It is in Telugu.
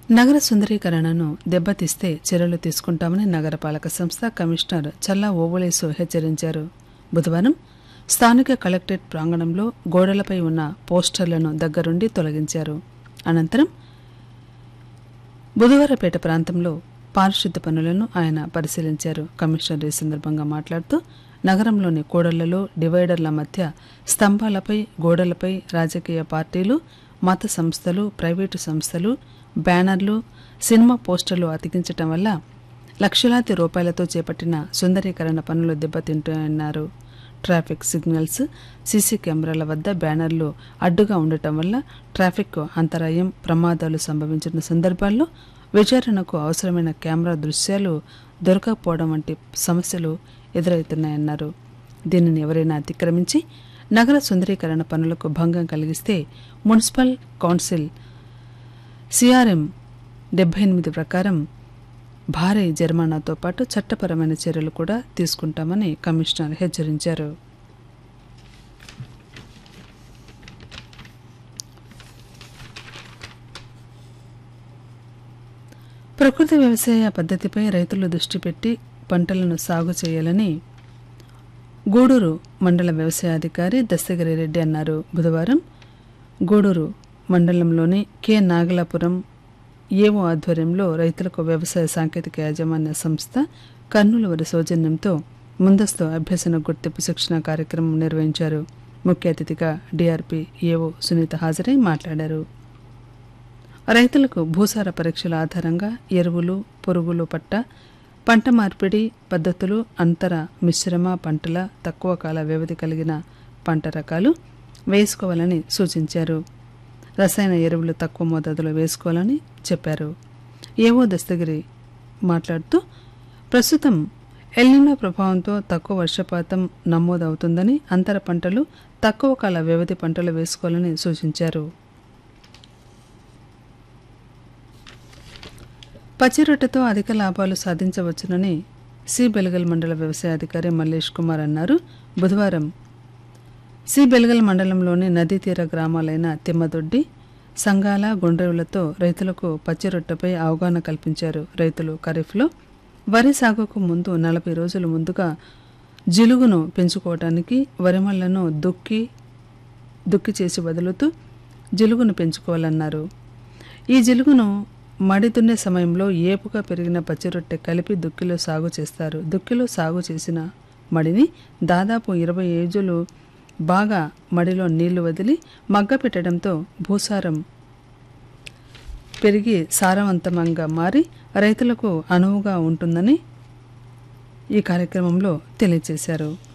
నగర సుందరీకరణను దెబ్బతీస్తే చర్యలు తీసుకుంటామని నగరపాలక సంస్థ కమిషనర్ చల్లా ఓబులేసు హెచ్చరించారు బుధవారం స్థానిక కలెక్టరేట్ ప్రాంగణంలో గోడలపై ఉన్న పోస్టర్లను దగ్గరుండి తొలగించారు అనంతరం బుధవారపేట ప్రాంతంలో పారిశుద్ధ పనులను ఆయన పరిశీలించారు కమిషనర్ ఈ సందర్భంగా మాట్లాడుతూ నగరంలోని కూడళ్లలో డివైడర్ల మధ్య స్తంభాలపై గోడలపై రాజకీయ పార్టీలు మత సంస్థలు ప్రైవేటు సంస్థలు బ్యానర్లు సినిమా పోస్టర్లు అతికించటం వల్ల లక్షలాది రూపాయలతో చేపట్టిన సుందరీకరణ పనులు దెబ్బతింటున్నారు ట్రాఫిక్ సిగ్నల్స్ సీసీ కెమెరాల వద్ద బ్యానర్లు అడ్డుగా ఉండటం వల్ల ట్రాఫిక్ అంతరాయం ప్రమాదాలు సంభవించిన సందర్భాల్లో విచారణకు అవసరమైన కెమెరా దృశ్యాలు దొరకకపోవడం వంటి సమస్యలు ఎదురవుతున్నాయన్నారు దీనిని ఎవరైనా అతిక్రమించి నగర సుందరీకరణ పనులకు భంగం కలిగిస్తే మున్సిపల్ కౌన్సిల్ సిఆర్ఎం డెబ్బై ఎనిమిది ప్రకారం భారీ జరిమానాతో పాటు చట్టపరమైన చర్యలు కూడా తీసుకుంటామని కమిషనర్ హెచ్చరించారు ప్రకృతి వ్యవసాయ పద్ధతిపై రైతులు దృష్టి పెట్టి పంటలను సాగు చేయాలని గూడూరు మండల వ్యవసాయాధికారి దస్తగిరి రెడ్డి అన్నారు బుధవారం గూడూరు మండలంలోని కె నాగలాపురం ఏవో ఆధ్వర్యంలో రైతులకు వ్యవసాయ సాంకేతిక యాజమాన్య సంస్థ కర్నూలు వారి సౌజన్యంతో ముందస్తు అభ్యసన గుర్తింపు శిక్షణ కార్యక్రమం నిర్వహించారు ముఖ్య అతిథిగా డిఆర్పి ఏవో సునీత హాజరై మాట్లాడారు రైతులకు భూసార పరీక్షల ఆధారంగా ఎరువులు పురుగులు పట్ట పంట మార్పిడి పద్ధతులు అంతర మిశ్రమ పంటల తక్కువ కాల వ్యవధి కలిగిన పంట రకాలు వేసుకోవాలని సూచించారు రసాయన ఎరువులు తక్కువ మోతాదులో వేసుకోవాలని చెప్పారు ఏవో దస్తగిరి మాట్లాడుతూ ప్రస్తుతం ఎల్నినో ప్రభావంతో తక్కువ వర్షపాతం నమోదవుతుందని అంతర పంటలు తక్కువ కాల వ్యవధి పంటలు వేసుకోవాలని సూచించారు పచ్చిరొట్టెతో అధిక లాభాలు సాధించవచ్చునని సి బెలగల్ మండల వ్యవసాయాధికారి మల్లేష్ కుమార్ అన్నారు బుధవారం సి బెలగల్ మండలంలోని నదీ తీర గ్రామాలైన తిమ్మదొడ్డి సంగాల గుండ్రేవులతో రైతులకు పచ్చిరొట్టెపై అవగాహన కల్పించారు రైతులు ఖరీఫ్లో వరి సాగుకు ముందు నలభై రోజుల ముందుగా జిలుగును పెంచుకోవడానికి వరిమళ్లను దుక్కి దుక్కి చేసి వదులుతూ జిలుగును పెంచుకోవాలన్నారు ఈ జిలుగును మడి దున్నే సమయంలో ఏపుగా పెరిగిన పచ్చిరొట్టె కలిపి దుక్కిలో సాగు చేస్తారు దుక్కిలో సాగు చేసిన మడిని దాదాపు ఇరవై ఏజులు బాగా మడిలో నీళ్లు వదిలి మగ్గ పెట్టడంతో భూసారం పెరిగి సారవంతంగా మారి రైతులకు అనువుగా ఉంటుందని ఈ కార్యక్రమంలో తెలియజేశారు